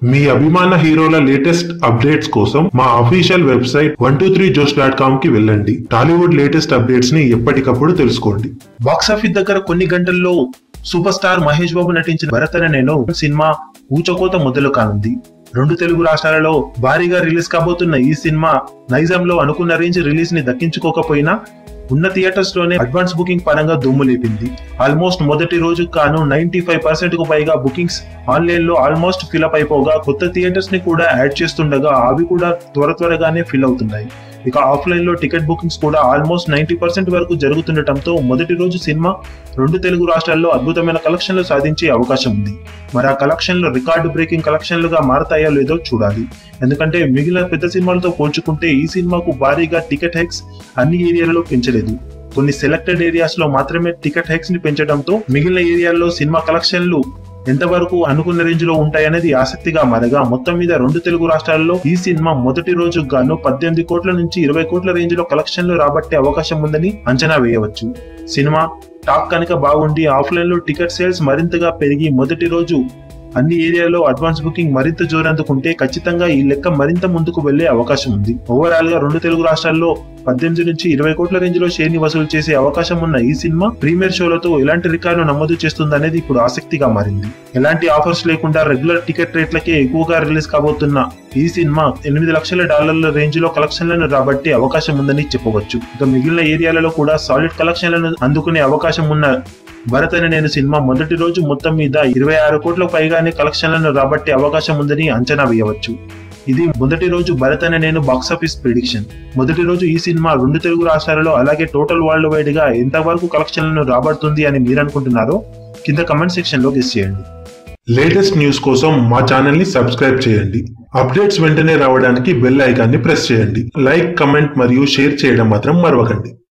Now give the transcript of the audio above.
మీ అభిమాన హీరోల latest updates కోసం మా official website one two three జోస్ డాట్ కామ్ కి వెళ్ళండి టాలీవుడ్ లేటెస్ట్ అప్డేట్స్ ని ఎప్పటికప్పుడు తెలుసుకోండి బాక్సాఫీస్ దగ్గర కొన్ని గంటల్లో సూపర్ స్టార్ మహేష్ బాబు నటించిన భరతన నేను సినిమా ఊచకోత మొదలు కానుంది రెండు తెలుగు రాష్ట్రాలలో భారీగా రిలీజ్ కాబోతున్న ఈ సినిమా నైజాంలో అనుకున్న రేంజ్ రిలీజ్ ని దక్కించుకోకపోయినా ఉన్న థియేటర్స్ లోనే అడ్వాన్స్ బుకింగ్ పరంగా దుమ్ము లేపింది ఆల్మోస్ట్ మొదటి రోజు కాను నైన్టీ ఫైవ్ పర్సెంట్ కు పైగా బుకింగ్స్ ఆన్లైన్ లో ఆల్మోస్ట్ ఫిల్ అయిపోగా కొత్త థియేటర్స్ ని కూడా యాడ్ చేస్తుండగా అవి కూడా త్వర త్వరగానే ఫిల్ అవుతున్నాయి ఇక ఆఫ్లైన్ లో టికెట్ బుకింగ్స్ కూడా ఆల్మోస్ట్ నైన్టీ పర్సెంట్ వరకు జరుగుతుండటంతో మొదటి రోజు సినిమా రెండు తెలుగు రాష్ట్రాల్లో అద్భుతమైన కలెక్షన్లు సాధించే అవకాశం ఉంది మరి ఆ కలెక్షన్లు రికార్డు బ్రేకింగ్ కలెక్షన్లుగా మారతాయో లేదో చూడాలి ఎందుకంటే మిగిలిన పెద్ద సినిమాలతో పోల్చుకుంటే ఈ సినిమాకు భారీగా టికెట్ హైక్స్ అన్ని ఏరియాలలో పెంచలేదు కొన్ని సెలెక్టెడ్ ఏరియాస్ లో మాత్రమే టికెట్ హైక్స్ ని పెంచడంతో మిగిలిన ఏరియాల్లో సినిమా కలెక్షన్లు ఎంతవరకు అనుకున్న రేంజ్ లో ఉంటాయనేది ఆసక్తిగా మారగా మొత్తం మీద రెండు తెలుగు రాష్ట్రాల్లో ఈ సినిమా మొదటి రోజు గాను పద్దెనిమిది కోట్ల నుంచి ఇరవై కోట్ల రేంజ్ లో కలెక్షన్లు రాబట్టే అవకాశం ఉందని అంచనా వేయవచ్చు సినిమా టాక్ కనుక బాగుండి ఆఫ్లైన్ లో టికెట్ సేల్స్ మరింతగా పెరిగి మొదటి రోజు అన్ని ఏరియాలో అడ్వాన్స్ బుకింగ్ మరింత జోరందుకుంటే ఖచ్చితంగా ఈ లెక్క మరింత ముందుకు వెళ్లే అవకాశం ఉంది ఓవరాల్ గా రెండు తెలుగు రాష్ట్రాల్లో పద్దెనిమిది నుంచి ఇరవై కోట్ల రేంజ్ లో షేర్ ని వసూలు చేసే అవకాశం ఉన్న ఈ సినిమా ప్రీమియర్ షోలతో ఎలాంటి రికార్డు నమోదు చేస్తుందనేది ఇప్పుడు ఆసక్తిగా మారింది ఎలాంటి ఆఫర్స్ లేకుండా రెగ్యులర్ టికెట్ రేట్లకే ఎక్కువగా రిలీజ్ కాబోతున్న ఈ సినిమా ఎనిమిది లక్షల డాలర్ల రేంజ్ లో కలెక్షన్లను రాబట్టే అవకాశం ఉందని చెప్పవచ్చు ఇక మిగిలిన ఏరియాలలో కూడా సాలిడ్ కలెక్షన్లను అందుకునే అవకాశం ఉన్న భరత్ అనే నేను సినిమా మొదటి రోజు మొత్తం మీద ఇరవై ఆరు కోట్ల పైగానే కలెక్షన్లను రాబట్టే అవకాశం ఉందని అంచనా వేయవచ్చు ఇది మొదటి రోజు భరత్ అనే నేను బాక్సాఫీస్ ప్రిడిక్షన్ మొదటి రోజు ఈ సినిమా రెండు తెలుగు రాష్ట్రాలలో అలాగే టోటల్ వరల్డ్ వైడ్ గా ఎంతవరకు కలెక్షన్లను రాబడుతుంది అని మీరు అనుకుంటున్నారో కింద కమెంట్ సెక్షన్ లో గెస్ చేయండి లేటెస్ట్ న్యూస్ కోసం మా ఛానల్ ని సబ్స్క్రైబ్ చేయండి అప్డేట్స్ వెంటనే రావడానికి బెల్ ఐకాన్ని ప్రెస్ చేయండి లైక్ కమెంట్ మరియు షేర్ చేయడం మాత్రం మరవకండి